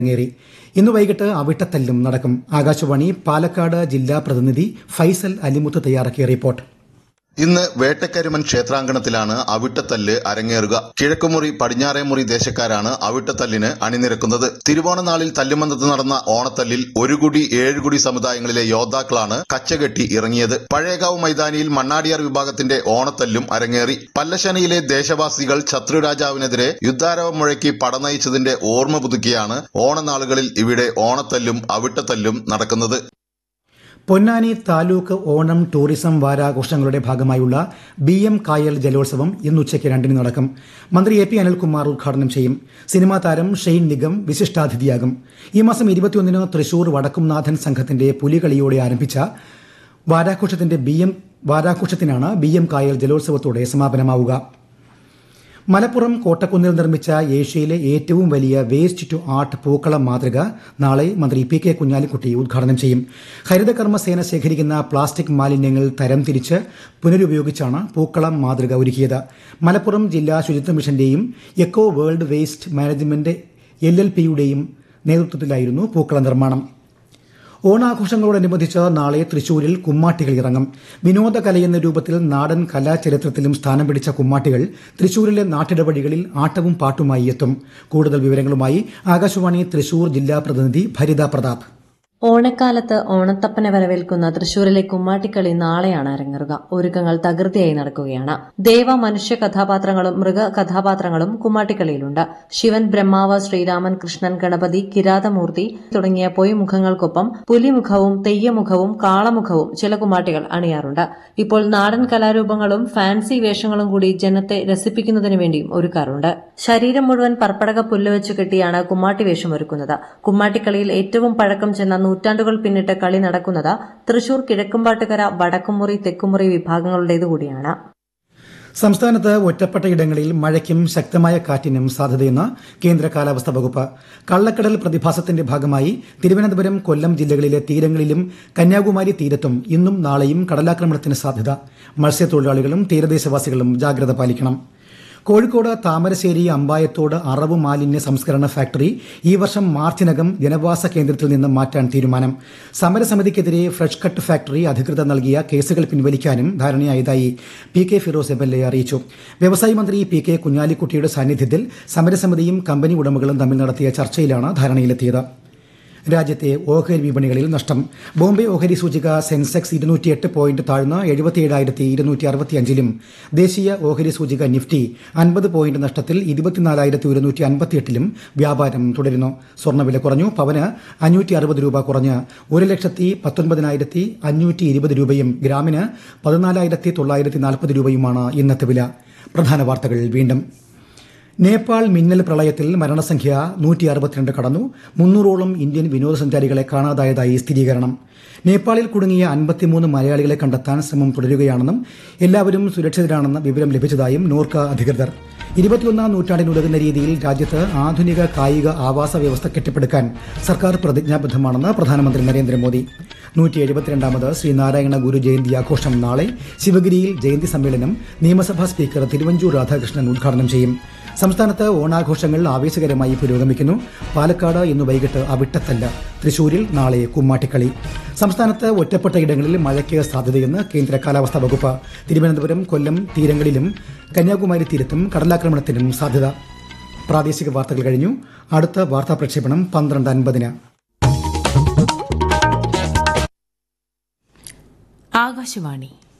അരങ്ങേറി ഇന്ന് വൈകിട്ട് അവിട്ടത്തല്ലും നടക്കും ആകാശവാണി പാലക്കാട് ജില്ലാ പ്രതിനിധി ഫൈസൽ അലിമുത്ത് തയ്യാറാക്കിയ റിപ്പോർട്ട് ഇന്ന് വേട്ടക്കരുമൻ ക്ഷേത്രാങ്കണത്തിലാണ് അവിട്ടത്തല്ല് അരങ്ങേറുക കിഴക്കുമുറി പടിഞ്ഞാറേമുറി ദേശക്കാരാണ് അവിട്ടത്തല്ലിന് അണിനിരക്കുന്നത് തിരുവോണനാളിൽ തല്ലുമന്തത്ത് നടന്ന ഓണത്തല്ലിൽ ഒരു കുടി ഏഴുകുടി സമുദായങ്ങളിലെ യോദ്ധാക്കളാണ് കച്ചകെട്ടി ഇറങ്ങിയത് പഴയകാവ് മൈതാനിയിൽ മണ്ണാടിയാർ വിഭാഗത്തിന്റെ ഓണത്തല്ലും അരങ്ങേറി പല്ലശനയിലെ ദേശവാസികൾ ശത്രുരാജാവിനെതിരെ യുദ്ധാരവം മുഴക്കി പടനയിച്ചതിന്റെ ഓർമ്മ പുതുക്കിയാണ് ഓണനാളുകളിൽ ഇവിടെ ഓണത്തല്ലും അവിട്ടത്തല്ലും നടക്കുന്നത് പൊന്നാനി താലൂക്ക് ഓണം ടൂറിസം വാരാഘോഷങ്ങളുടെ ഭാഗമായുള്ള ബി എം കായൽ ജലോത്സവം ഇന്ന് ഉച്ചയ്ക്ക് രണ്ടിന് നടക്കും മന്ത്രി എ പി അനിൽകുമാർ ഉദ്ഘാടനം ചെയ്യും സിനിമാ താരം ഷെയ്ൻ നിഗം വിശിഷ്ടാതിഥിയാകും ഈ മാസം ഇരുപത്തിയൊന്നിന് തൃശൂർ വടക്കുംനാഥൻ സംഘത്തിന്റെ പുലികളിയോടെ ആരംഭിച്ച വാരാഘോഷത്തിന്റെ ബി എം വാരാഘോഷത്തിനാണ് ബി എം കായൽ ജലോത്സവത്തോടെ സമാപനമാവുക മലപ്പുറം കോട്ടക്കുന്നിൽ നിർമ്മിച്ച ഏഷ്യയിലെ ഏറ്റവും വലിയ വേസ്റ്റ് ടു ആർട്ട് പൂക്കളം മാതൃക നാളെ മന്ത്രി പി കെ കുഞ്ഞാലിക്കുട്ടി ഉദ്ഘാടനം ചെയ്യും ഹരിതകർമ്മസേന ശേഖരിക്കുന്ന പ്ലാസ്റ്റിക് മാലിന്യങ്ങൾ തരംതിരിച്ച് പുനരുപയോഗിച്ചാണ് പൂക്കളം മാതൃക ഒരുക്കിയത് മലപ്പുറം ജില്ലാ ശുചിത്വ മിഷന്റെയും eco world waste management L L പിയുടെയും നേതൃത്വത്തിലായിരുന്നു പൂക്കള നിർമ്മാണം ഓണാഘോഷങ്ങളോടനുബന്ധിച്ച് നാളെ തൃശൂരിൽ കുമ്മാട്ടികൾ ഇറങ്ങും വിനോദകലയെന്ന രൂപത്തിൽ നാടൻ കലാചരിത്രത്തിലും സ്ഥാനം പിടിച്ച കുമ്മാട്ടികൾ തൃശൂരിലെ നാട്ടിടവഴികളിൽ ആട്ടവും പാട്ടുമായി എത്തും കൂടുതൽ വിവരങ്ങളുമായി ആകാശവാണി തൃശൂർ ജില്ലാ പ്രതിനിധി ഭരിത പ്രതാപ് ഓണക്കാലത്ത് ഓണത്തപ്പനെ വരവേൽക്കുന്ന തൃശൂരിലെ കുമ്മാട്ടിക്കളി നാളെയാണ് അരങ്ങേറുക ഒരുക്കങ്ങൾ തകൃതിയായി നടക്കുകയാണ് ദേവ മനുഷ്യ കഥാപാത്രങ്ങളും മൃഗ കഥാപാത്രങ്ങളും കുമ്മാട്ടിക്കളിയിലുണ്ട് ശിവൻ ബ്രഹ്മാവ് ശ്രീരാമൻ കൃഷ്ണൻ ഗണപതി കിരാതമൂർത്തി തുടങ്ങിയ പൊയ്മുഖങ്ങൾക്കൊപ്പം പുലിമുഖവും തെയ്യമുഖവും കാളമുഖവും ചില കുമ്മാട്ടികൾ അണിയാറുണ്ട് ഇപ്പോൾ നാടൻ കലാരൂപങ്ങളും ഫാൻസി വേഷങ്ങളും കൂടി ജനത്തെ രസിപ്പിക്കുന്നതിനു വേണ്ടിയും ഒരുക്കാറുണ്ട് ശരീരം മുഴുവൻ പർപ്പടക പുല്ല് വെച്ച് കെട്ടിയാണ് കുമ്മാട്ടി വേഷം ഒരുക്കുന്നത് കുമ്മാട്ടിക്കളിയിൽ ഏറ്റവും പഴക്കം ചെന്ന നൂറ്റാണ്ടുകൾ പിന്നിട്ട് കളി നടക്കുന്നത് തൃശൂർ കിഴക്കുംപാട്ടുകര വടക്കുമുറി തെക്കുമുറി വിഭാഗങ്ങളുടേതു കൂടിയാണ് സംസ്ഥാനത്ത് ഒറ്റപ്പെട്ട ഇടങ്ങളിൽ മഴയ്ക്കും ശക്തമായ കാറ്റിനും സാധ്യതയെന്ന് കേന്ദ്ര കാലാവസ്ഥാ വകുപ്പ് കള്ളക്കടൽ പ്രതിഭാസത്തിന്റെ ഭാഗമായി തിരുവനന്തപുരം കൊല്ലം ജില്ലകളിലെ തീരങ്ങളിലും കന്യാകുമാരി തീരത്തും ഇന്നും നാളെയും കടലാക്രമണത്തിന് സാധ്യത മത്സ്യത്തൊഴിലാളികളും തീരദേശവാസികളും ജാഗ്രത പാലിക്കണം കോഴിക്കോട് താമരശ്ശേരി അമ്പായത്തോട് അറവ് മാലിന്യ സംസ്കരണ ഫാക്ടറി ഈ വർഷം മാർച്ചിനകം ജനവാസ കേന്ദ്രത്തിൽ നിന്ന് മാറ്റാൻ തീരുമാനം സമരസമിതിക്കെതിരെ ഫ്രഷ് കട്ട് ഫാക്ടറി അധികൃതർ നൽകിയ കേസുകൾ പിൻവലിക്കാനും ധാരണയായതായി P K Firoz M L A അറിയിച്ചു വ്യവസായ മന്ത്രി പി കെ കുഞ്ഞാലിക്കുട്ടിയുടെ സാന്നിധ്യത്തിൽ സമരസമിതിയും കമ്പനി ഉടമകളും തമ്മിൽ നടത്തിയ ചർച്ചയിലാണ് ധാരണയിലെത്തിയത് രാജ്യത്തെ ഓഹരി വിപണികളിൽ നഷ്ടം ബോംബെ ഓഹരി സൂചിക സെൻസെക്സ് ഇരുന്നൂറ്റിയെട്ട് പോയിന്റ് താഴ്ന്ന് എഴുപത്തിയേഴായിരത്തി ഇരുന്നൂറ്റി അറുപത്തിയഞ്ചിലും ദേശീയ ഓഹരി സൂചിക നിഫ്റ്റി അൻപത് പോയിന്റ് നഷ്ടത്തിൽ ഇരുപത്തിനാലായിരത്തി ഒരുന്നൂറ്റി അൻപത്തിയെട്ടിലും വ്യാപാരം തുടരുന്നു സ്വർണ്ണവില കുറഞ്ഞു പവന് അഞ്ഞൂറ്റി അറുപത് രൂപ കുറഞ്ഞ് ഒരു ലക്ഷത്തി പത്തൊൻപതിനായിരത്തി അഞ്ഞൂറ്റി ഇരുപത് രൂപയും ഗ്രാമിന് പതിനാലായിരത്തി തൊള്ളായിരത്തി നാൽപ്പത് രൂപയുമാണ് ഇന്നത്തെ വില പ്രധാന വാർത്തകൾ വീണ്ടും നേപ്പാൾ മിന്നൽ പ്രളയത്തിൽ മരണസംഖ്യ നൂറ്റി അറുപത്തിരണ്ട് കടന്നു മുന്നൂറോളം ഇന്ത്യൻ വിനോദസഞ്ചാരികളെ കാണാതായതായി സ്ഥിരീകരണം നേപ്പാളിൽ കുടുങ്ങിയ അൻപത്തിമൂന്ന് മലയാളികളെ കണ്ടെത്താൻ ശ്രമം തുടരുകയാണെന്നും എല്ലാവരും സുരക്ഷിതരാണെന്ന വിവരം ലഭിച്ചതായും നോർക്ക അധികൃതർ ഇരുപത്തിയൊന്നാം നൂറ്റാണ്ടിനുതകുന്ന രീതിയിൽ രാജ്യത്ത് ആധുനിക കായിക ആവാസ വ്യവസ്ഥ കെട്ടിപ്പടുക്കാൻ സർക്കാർ പ്രതിജ്ഞാബദ്ധമാണെന്ന് പ്രധാനമന്ത്രി നരേന്ദ്രമോദി നൂറ്റി എഴുപത്തിരണ്ടാമത് ശ്രീനാരായണ ഗുരു ജയന്തി ആഘോഷം നാളെ ശിവഗിരിയിൽ ജയന്തി സമ്മേളനം നിയമസഭാ സ്പീക്കർ തിരുവഞ്ചൂർ രാധാകൃഷ്ണൻ ഉദ്ഘാടനം ചെയ്യും സംസ്ഥാനത്ത് ഓണാഘോഷങ്ങൾ ആവേശകരമായി പുരോഗമിക്കുന്നു പാലക്കാട് ഇന്ന് വൈകിട്ട് അവിട്ടത്തല്ല തൃശൂരിൽ നാളെ കുമ്മാട്ടിക്കളി സംസ്ഥാനത്ത് ഒറ്റപ്പെട്ട ഇടങ്ങളിൽ മഴയ്ക്ക് സാധ്യതയെന്ന് കേന്ദ്ര കാലാവസ്ഥാ വകുപ്പ് തിരുവനന്തപുരം കൊല്ലം തീരങ്ങളിലും കന്യാകുമാരി തീരത്തും കടലാക്രമണത്തിനും സാധ്യത പ്രാദേശിക വാർത്തകൾ കഴിഞ്ഞു അടുത്ത വാർത്താ പ്രക്ഷേപണം പന്ത്രണ്ട് അൻപതിന് ആകാശവാണി